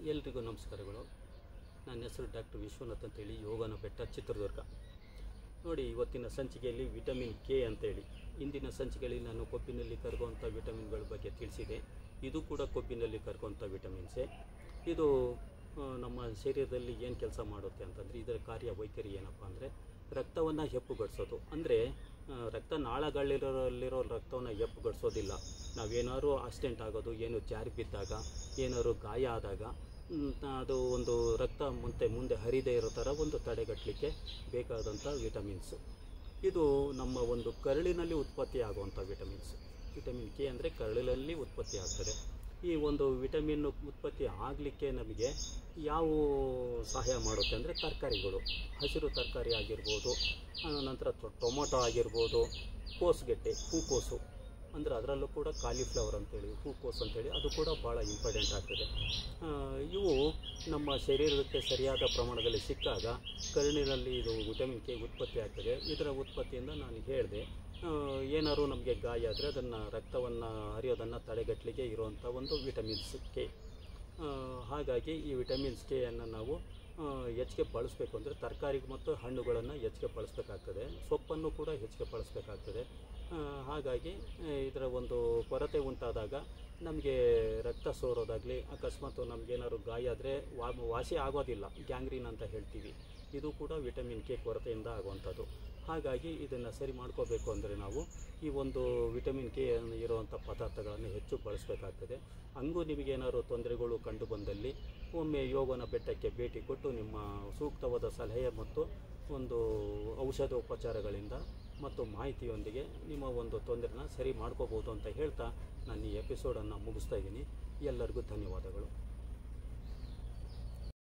ಎಲ್ರಿಗೂ ನಮಸ್ಕಾರಗಳು ನನ್ನ ಹೆಸರು ಡಾಕ್ಟರ್ ವಿಶ್ವನಾಥ್ ಅಂತೇಳಿ ಯೋಗನ ಬೆಟ್ಟ ಚಿತ್ರದುರ್ಗ ನೋಡಿ ಇವತ್ತಿನ ಸಂಚಿಕೆಯಲ್ಲಿ ವಿಟಮಿನ್ ಕೆ ಅಂತೇಳಿ ಇಂದಿನ ಸಂಚಿಕೆಯಲ್ಲಿ ನಾನು ಕೊಬ್ಬಿನಲ್ಲಿ ಕರಗುವಂಥ ವಿಟಮಿನ್ಗಳ ಬಗ್ಗೆ ತಿಳಿಸಿದೆ ಇದು ಕೂಡ ಕೊಬ್ಬಿನಲ್ಲಿ ಕರಗುವಂಥ ವಿಟಮಿನ್ಸೇ ಇದು ಆ, ನಮ್ಮ ಶರೀರದಲ್ಲಿ ಏನು ಕೆಲಸ ಮಾಡುತ್ತೆ ಅಂತಂದರೆ ಇದರ ಕಾರ್ಯ ವೈಖರಿ ಏನಪ್ಪ ಅಂದರೆ ರಕ್ತವನ್ನು ಹೆಪ್ಪುಗಡಿಸೋದು ಅಂದರೆ ರಕ್ತ ನಾಳಗಳಲ್ಲಿರೋ ರಕ್ತವನ್ನು ಹೆಪ್ಪುಗಡಿಸೋದಿಲ್ಲ ನಾವೇನಾದ್ರು ಆಕ್ಸಿಡೆಂಟ್ ಆಗೋದು ಏನು ಜಾರಿ ಬಿದ್ದಾಗ ಏನಾದ್ರು ಗಾಯ ಆದಾಗ ಮ್, ಅದು ಒಂದು ರಕ್ತ ಮುಂದೆ ಮುಂದೆ ಹರಿದೇ ಇರೋ ಥರ ಒಂದು ತಡೆಗಟ್ಟಲಿಕ್ಕೆ ಬೇಕಾದಂಥ ವಿಟಮಿನ್ಸು ಇದು ನಮ್ಮ ಒಂದು ಕರಳಿನಲ್ಲಿ ಉತ್ಪತ್ತಿ ಆಗುವಂಥ ವಿಟಮಿನ್ಸ್ ವಿಟಮಿನ್ ಕೆ ಅಂದರೆ ಕರಳಿನಲ್ಲಿ ಉತ್ಪತ್ತಿ ಆಗ್ತದೆ ಈ ಒಂದು ವಿಟಮಿನ್ ಉತ್ಪತ್ತಿ ಆಗಲಿಕ್ಕೆ ನಮಗೆ ಯಾವ ಸಹಾಯ ಮಾಡುತ್ತೆ ಅಂದರೆ ತರಕಾರಿಗಳು ಹಸಿರು ತರಕಾರಿ ಆಗಿರ್ಬೋದು ಆ, ನಂತರ ಟೊ- ಟೊಮೊಟೊ ಆಗಿರ್ಬೋದು ಕೋಸುಗೆಡ್ಡೆ ಹೂಕೋಸು ಅಂದರೆ ಅದರಲ್ಲೂ ಕೂಡ ಕಾಲಿಫ್ಲವರ್ ಅಂತೇಳಿ ಹೂಕೋಸು ಅಂತೇಳಿ ಅದು ಕೂಡ ಭಾಳ ಇಂಪಾರ್ಟೆಂಟ್ ಆಗ್ತದೆ ಆ, ಇವು ನಮ್ಮ ಶರೀರಕ್ಕೆ ಸರಿಯಾದ ಪ್ರಮಾಣದಲ್ಲಿ ಸಿಕ್ಕಾಗ ಕರುಳಿನಲ್ಲಿ ಇದು ವಿಟಮಿನ್ ಕೆ ಉತ್ಪತ್ತಿ ಆಗ್ತದೆ ಇದರ ಉತ್ಪತ್ತಿಯಿಂದ ನಾನು ಹೇಳಿದೆ ಏನಾದ್ರು ನಮಗೆ ಗಾಯ ಆದರೆ ಅದನ್ನು ರಕ್ತವನ್ನು ಹರಿಯೋದನ್ನು ತಡೆಗಟ್ಟಲಿಕ್ಕೆ ಇರುವಂಥ ಒಂದು ವಿಟಮಿನ್ಸ್ ಕೆ ಆ, ಹಾಗಾಗಿ ಈ ವಿಟಮಿನ್ಸ್ ಕೆ ಅನ್ನು ನಾವು ಆ, ಹೆಚ್ಚಿಗೆ ಬಳಸಬೇಕು ಅಂದರೆ ತರಕಾರಿ ಮತ್ತು ಹಣ್ಣುಗಳನ್ನು ಹೆಚ್ಚಿಗೆ ಬಳಸಬೇಕಾಗ್ತದೆ ಸೊಪ್ಪನ್ನು ಕೂಡ ಹೆಚ್ಚಿಗೆ ಬಳಸಬೇಕಾಗ್ತದೆ ಆ, ಹಾಗಾಗಿ ಆ, ಇದರ ಒಂದು ಕೊರತೆ ಉಂಟಾದಾಗ ನಮಗೆ ರಕ್ತ ಸೋರೋದಾಗಲಿ ಅಕಸ್ಮಾತ್ ನಮಗೇನಾದ್ರು ಗಾಯ ಆದರೆ ವಾ ವಾಸಿ ಆಗೋದಿಲ್ಲ ಗ್ಯಾಂಗ್ರೀನ್ ಅಂತ ಹೇಳ್ತೀವಿ ಇದು ಕೂಡ ವಿಟಮಿನ್ ಕೆ ಕೊರತೆಯಿಂದ ಆಗುವಂಥದ್ದು ಹಾಗಾಗಿ ಇದನ್ನು ಸರಿ ಮಾಡ್ಕೋಬೇಕು ಅಂದರೆ ನಾವು ಈ ಒಂದು ವಿಟಮಿನ್ ಕೆ ಇರುವಂಥ ಪದಾರ್ಥಗಳನ್ನು ಹೆಚ್ಚು ಬಳಸಬೇಕಾಗ್ತದೆ ಹಂಗೂ ನಿಮಗೇನಾದ್ರು ತೊಂದರೆಗಳು ಕಂಡು ಬಂದಲ್ಲಿ ಒಮ್ಮೆ ಯೋಗನ ಬೆಟ್ಟಕ್ಕೆ ಭೇಟಿ ಕೊಟ್ಟು ನಿಮ್ಮ ಸೂಕ್ತವಾದ ಸಲಹೆ ಮತ್ತು ಒಂದು ಔಷಧೋಪಚಾರಗಳಿಂದ ಮತ್ತು ಮಾಹಿತಿಯೊಂದಿಗೆ ನಿಮ್ಮ ಒಂದು ತೊಂದರೆನ ಸರಿ ಮಾಡ್ಕೋಬೋದು ಅಂತ ಹೇಳ್ತಾ ನಾನು ಈ ಎಪಿಸೋಡನ್ನು ಮುಗಿಸ್ತಾ ಇದ್ದೀನಿ ಎಲ್ಲರಿಗೂ ಧನ್ಯವಾದಗಳು